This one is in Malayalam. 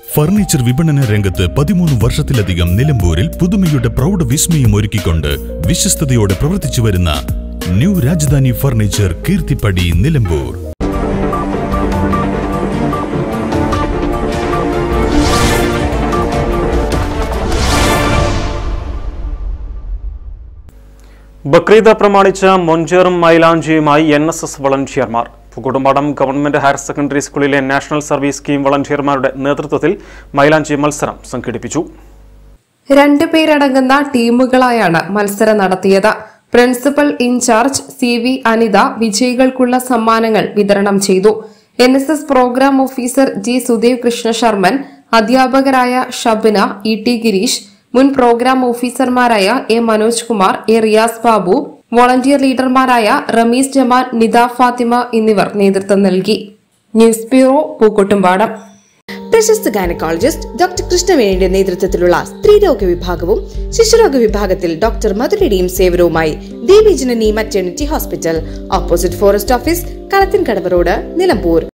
ഫർണിച്ചർ വിപണന രംഗത്ത് പതിമൂന്ന് വർഷത്തിലധികം നിലമ്പൂരിൽ പുതുമയുടെ പ്രൗഢ വിസ്മയം ഒരുക്കിക്കൊണ്ട് വിശ്വസ്തയോടെ പ്രവർത്തിച്ചു വരുന്ന ന്യൂ രാജധാനി ഫർണിച്ചർ കീർത്തിപ്പടി നിലമ്പൂർ ബക്രീദ് പ്രമാണിച്ച് മൊഞ്ചേറും മൈലാഞ്ചിയുമായി എൻ എസ് എസ് വളണ്ടിയർമാർ പുകുടുംബടം ഗവൺമെന്റ് ഹയർ സെക്കൻഡറി സ്കൂളിലെ നാഷണൽ സർവീസ് സ്കീം വളണ്ടിയർമാരുടെ നേതൃത്വത്തിൽ മൈലാഞ്ചി മത്സരം സംഘടിപ്പിച്ചു രണ്ടു പേരടങ്ങുന്ന ടീമുകളായാണ് മത്സരം നടത്തിയത് principal in charge C V Anitha വിജയികൾക്കുള്ള സമ്മാനങ്ങൾ വിതരണം ചെയ്തു N S S programme officer G Sudev Krishna Sharman അധ്യാപകരായ ഷബിന ഇ ടി ഗിരീഷ് മുൻ പ്രോഗ്രാം ഓഫീസർമാരായ A Manoj Kumar A Riyas Babu volunteer ലീഡർമാരായ റമീസ് ജമാൻ നിദ ഫാത്തിമ എന്നിവർ നേതൃത്വം നൽകി ന്യൂസ് ബ്യൂറോ പൂക്കോട്ടുംപാടം പ്രശസ്ത ഗൈനക്കോളജിസ്റ്റ് ഡോക്ടർ കൃഷ്ണവേണിയുടെ നേതൃത്വത്തിലുള്ള സ്ത്രീരോഗ വിഭാഗവും ശിശുരോഗ വിഭാഗത്തിൽ ഡോക്ടർ മധുരയുടെയും സേവനവുമായി Devi Janani maternity hospital opposite forest office Kalathinkadavu road Nilambur